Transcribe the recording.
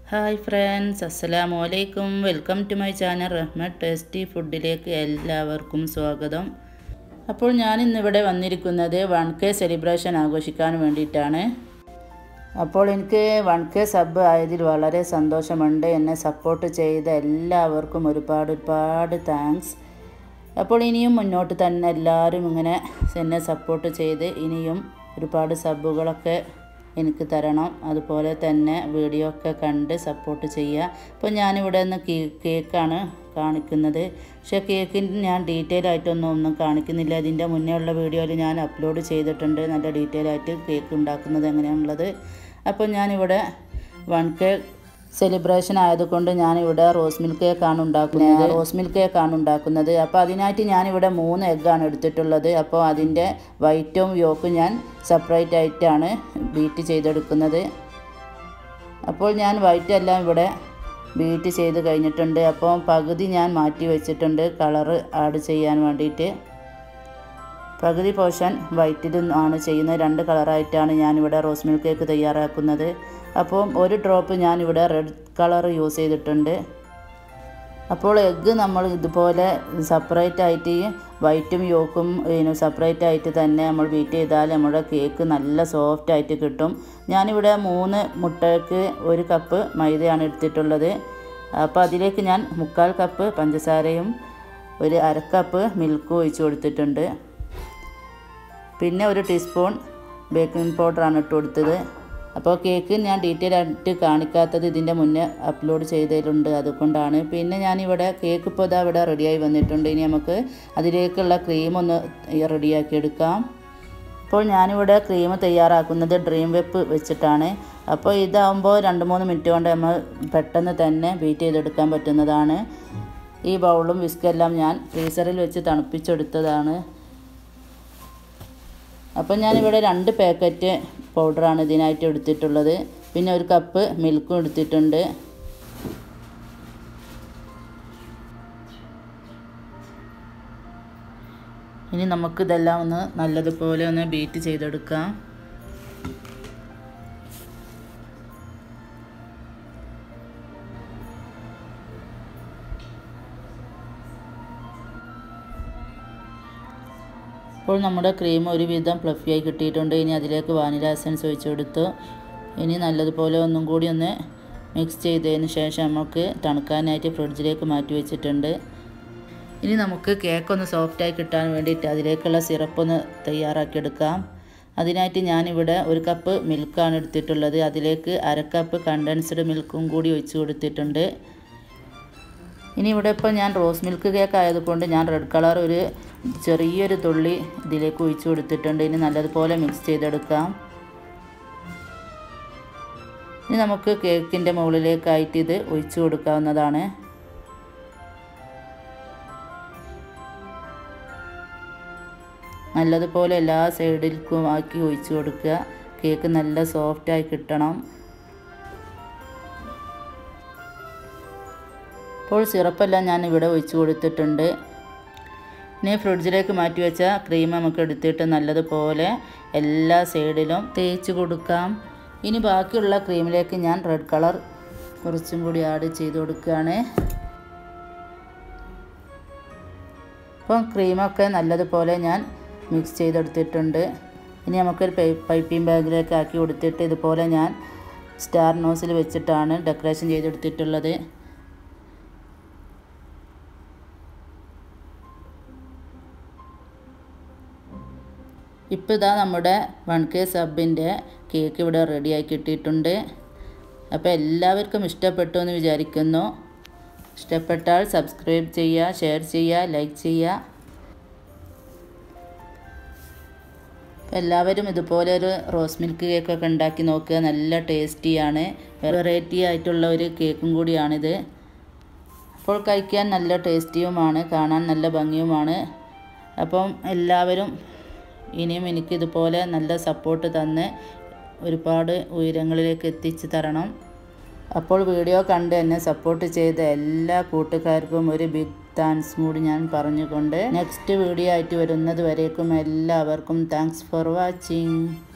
hi friends അസ്സലാമു അലൈക്കും welcome to my channel Rahmath tasty ഫുഡിലേക്ക് എല്ലാവർക്കും സ്വാഗതം അപ്പോൾ ഞാൻ ഇന്നിവിടെ വന്നിരിക്കുന്നത് വൺ കെ സെലിബ്രേഷൻ ആഘോഷിക്കാൻ വേണ്ടിയിട്ടാണ് അപ്പോൾ എനിക്ക് വൺ കെ സബ് ആയതിൽ വളരെ സന്തോഷമുണ്ട് എന്നെ സപ്പോർട്ട് ചെയ്ത എല്ലാവർക്കും ഒരുപാട് ഒരുപാട് താങ്ക്സ് അപ്പോൾ ഇനിയും മുന്നോട്ട് തന്നെ എല്ലാവരും ഇങ്ങനെ എന്നെ സപ്പോർട്ട് ചെയ്ത് ഇനിയും ഒരുപാട് സബുകളൊക്കെ എനിക്ക് തരണം അതുപോലെ തന്നെ വീഡിയോ ഒക്കെ കണ്ട് സപ്പോർട്ട് ചെയ്യുക അപ്പോൾ ഞാനിവിടെ നിന്ന് കേ കേക്കാണ് കാണിക്കുന്നത് പക്ഷേ കേക്കിന് ഞാൻ ഡീറ്റെയിൽ ആയിട്ടൊന്നും ഒന്നും കാണിക്കുന്നില്ല അതിൻ്റെ മുന്നേ ഉള്ള വീഡിയോയിൽ ഞാൻ അപ്ലോഡ് ചെയ്തിട്ടുണ്ട് നല്ല ഡീറ്റെയിൽ ആയിട്ട് കേക്ക് ഉണ്ടാക്കുന്നത് എങ്ങനെയാണുള്ളത് അപ്പോൾ ഞാനിവിടെ വൺ കെ സെലിബ്രേഷൻ ആയതുകൊണ്ട് ഞാനിവിടെ റോസ് മിൽക്ക് കേക്കാണ് ഉണ്ടാക്കുന്നത് റോസ് മിൽക്ക് കേക്കാണ് ഉണ്ടാക്കുന്നത് അപ്പോൾ അതിനായിട്ട് ഞാനിവിടെ മൂന്ന് എഗ്ഗാണ് എടുത്തിട്ടുള്ളത് അപ്പോൾ അതിൻ്റെ വൈറ്റും യോക്കും ഞാൻ സെപ്പറേറ്റ് ആയിട്ടാണ് ബീറ്റ് ചെയ്തെടുക്കുന്നത് അപ്പോൾ ഞാൻ വൈറ്റ് എല്ലാം ഇവിടെ ബീറ്റ് ചെയ്ത് കഴിഞ്ഞിട്ടുണ്ട് അപ്പോൾ പകുതി ഞാൻ മാറ്റി വെച്ചിട്ടുണ്ട് കളറ് ആഡ് ചെയ്യാൻ വേണ്ടിയിട്ട് പകുതി പോർഷൻ വൈറ്റിലും ആണ് ചെയ്യുന്നത് രണ്ട് കളറായിട്ടാണ് ഞാനിവിടെ റോസ് മിൽക്ക് കേക്ക് തയ്യാറാക്കുന്നത് അപ്പോൾ ഒരു ഡ്രോപ്പ് ഞാനിവിടെ റെഡ് കളർ യൂസ് ചെയ്തിട്ടുണ്ട് അപ്പോൾ എഗ്ഗ് നമ്മൾ ഇതുപോലെ സെപ്പറേറ്റ് ആയിട്ട് വൈറ്റും യോക്കും പിന്നെ സെപ്പറേറ്റ് ആയിട്ട് തന്നെ നമ്മൾ ബീറ്റ് ചെയ്താൽ നമ്മുടെ കേക്ക് നല്ല സോഫ്റ്റ് ആയിട്ട് കിട്ടും ഞാനിവിടെ മൂന്ന് മുട്ടയ്ക്ക് ഒരു കപ്പ് മൈദയാണ് എടുത്തിട്ടുള്ളത് അപ്പോൾ അതിലേക്ക് ഞാൻ മുക്കാൽ കപ്പ് പഞ്ചസാരയും ഒരു അരക്കപ്പ് മിൽക്കും ഒഴിച്ച് കൊടുത്തിട്ടുണ്ട് പിന്നെ ഒരു ടീസ്പൂൺ ബേക്കിംഗ് പൗഡറാണ് ഇട്ട് കൊടുത്തത് അപ്പോൾ കേക്ക് ഞാൻ ഡീറ്റെയിൽ ആയിട്ട് കാണിക്കാത്തത് ഇതിൻ്റെ മുന്നേ അപ്ലോഡ് ചെയ്തതിലുണ്ട് അതുകൊണ്ടാണ് പിന്നെ ഞാനിവിടെ കേക്ക് ഇപ്പോൾ ഇതാ ഇവിടെ റെഡിയായി വന്നിട്ടുണ്ട് ഇനി നമുക്ക് അതിലേക്കുള്ള ക്രീം ഒന്ന് റെഡിയാക്കി എടുക്കാം അപ്പോൾ ഞാനിവിടെ ക്രീം തയ്യാറാക്കുന്നത് ഡ്രീം വെപ്പ് വെച്ചിട്ടാണ് അപ്പോൾ ഇതാകുമ്പോൾ രണ്ട് മൂന്ന് മിനിറ്റ് കൊണ്ട് നമ്മൾ പെട്ടെന്ന് തന്നെ ബീറ്റ് ചെയ്തെടുക്കാൻ പറ്റുന്നതാണ് ഈ ബൗളും വിസ്കെല്ലാം ഞാൻ ഫ്രീസറിൽ വെച്ച് തണുപ്പിച്ചെടുത്തതാണ് അപ്പം ഞാനിവിടെ രണ്ട് പാക്കറ്റ് പൗഡറാണ് ഇതിനായിട്ട് എടുത്തിട്ടുള്ളത് പിന്നെ ഒരു കപ്പ് മിൽക്കും എടുത്തിട്ടുണ്ട് ഇനി നമുക്ക് ഇതെല്ലാം ഒന്ന് നല്ലതുപോലെ ഒന്ന് ബീറ്റ് ചെയ്തെടുക്കാം അപ്പോൾ നമ്മുടെ ക്രീം ഒരുവിധം ഫ്ലഫിയായി കിട്ടിയിട്ടുണ്ട് ഇനി അതിലേക്ക് വാനില എസൻസ് ഒഴിച്ച് കൊടുത്തു ഇനി നല്ലതുപോലെ ഒന്നും കൂടി ഒന്ന് മിക്സ് ചെയ്തതിന് ശേഷം നമുക്ക് തണുക്കാനായിട്ട് ഫ്രിഡ്ജിലേക്ക് മാറ്റി വെച്ചിട്ടുണ്ട് ഇനി നമുക്ക് കേക്ക് ഒന്ന് സോഫ്റ്റായി കിട്ടാൻ വേണ്ടിയിട്ട് അതിലേക്കുള്ള സിറപ്പ് ഒന്ന് തയ്യാറാക്കിയെടുക്കാം അതിനായിട്ട് ഞാനിവിടെ ഒരു കപ്പ് മിൽക്കാണ് എടുത്തിട്ടുള്ളത് അതിലേക്ക് അര കപ്പ് കണ്ടൻസ്ഡ് മിൽക്കും കൂടി ഒഴിച്ച് കൊടുത്തിട്ടുണ്ട് ഇനി ഇവിടെ ഇപ്പോൾ ഞാൻ റോസ് മിൽക്ക് കേക്ക് ആയതുകൊണ്ട് ഞാൻ റെഡ് കളർ ഒരു ചെറിയൊരു തുള്ളി ഇതിലേക്ക് ഒഴിച്ച് കൊടുത്തിട്ടുണ്ട് ഇനി നല്ലതുപോലെ മിക്സ് ചെയ്തെടുക്കാം ഇനി നമുക്ക് കേക്കിൻ്റെ മുകളിലേക്കായിട്ട് ഇത് ഒഴിച്ച് കൊടുക്കാവുന്നതാണ് നല്ലതുപോലെ എല്ലാ സൈഡിലേക്കും ആക്കി ഒഴിച്ച് കൊടുക്കുക കേക്ക് നല്ല സോഫ്റ്റായി കിട്ടണം ഇപ്പോൾ സിറപ്പെല്ലാം ഞാൻ ഇവിടെ ഒഴിച്ച് കൊടുത്തിട്ടുണ്ട് ഇനി ഫ്രിഡ്ജിലേക്ക് മാറ്റി വെച്ച ക്രീം നമുക്ക് എടുത്തിട്ട് നല്ലതുപോലെ എല്ലാ സൈഡിലും തേച്ച് കൊടുക്കാം ഇനി ബാക്കിയുള്ള ക്രീമിലേക്ക് ഞാൻ റെഡ് കളർ കുറച്ചും കൂടി ആഡ് ചെയ്ത് കൊടുക്കുകയാണ് അപ്പം ക്രീമൊക്കെ നല്ലതുപോലെ ഞാൻ മിക്സ് ചെയ്തെടുത്തിട്ടുണ്ട് ഇനി നമുക്കൊരു പൈ പൈപ്പിംഗ് ബാഗിലേക്ക് ആക്കി കൊടുത്തിട്ട് ഇതുപോലെ ഞാൻ സ്റ്റാർ നോസിൽ വെച്ചിട്ടാണ് ഡെക്കറേഷൻ ചെയ്തെടുത്തിട്ടുള്ളത് ഇപ്പോൾ ഇതാ നമ്മുടെ വൺ കെ സബിൻ്റെ കേക്ക് ഇവിടെ റെഡിയായി കിട്ടിയിട്ടുണ്ട് അപ്പോൾ എല്ലാവർക്കും ഇഷ്ടപ്പെട്ടു എന്ന് വിചാരിക്കുന്നു ഇഷ്ടപ്പെട്ടാൽ സബ്സ്ക്രൈബ് ചെയ്യുക ഷെയർ ചെയ്യുക ലൈക്ക് ചെയ്യുക എല്ലാവരും ഇതുപോലെ ഒരു റോസ് മിൽക്ക് കേക്കൊക്കെ ഉണ്ടാക്കി നോക്കുക നല്ല ടേസ്റ്റിയാണ് വെറൈറ്റി ആയിട്ടുള്ള ഒരു കേക്കും കൂടിയാണിത് അപ്പോൾ കഴിക്കാൻ നല്ല ടേസ്റ്റിയുമാണ് കാണാൻ നല്ല ഭംഗിയുമാണ് അപ്പം എല്ലാവരും ഇനിയും എനിക്ക് ഇതുപോലെ നല്ല സപ്പോർട്ട് തന്ന് ഒരുപാട് ഉയരങ്ങളിലേക്ക് എത്തിച്ചു തരണം അപ്പോൾ വീഡിയോ കണ്ട് എന്നെ സപ്പോർട്ട് ചെയ്ത എല്ലാ കൂട്ടുകാർക്കും ഒരു ബിഗ് താങ്ക്സ് കൂടി ഞാൻ പറഞ്ഞുകൊണ്ട് നെക്സ്റ്റ് വീഡിയോ ആയിട്ട് വരുന്നത് വരേക്കും എല്ലാവർക്കും താങ്ക്സ് ഫോർ വാച്ചിങ്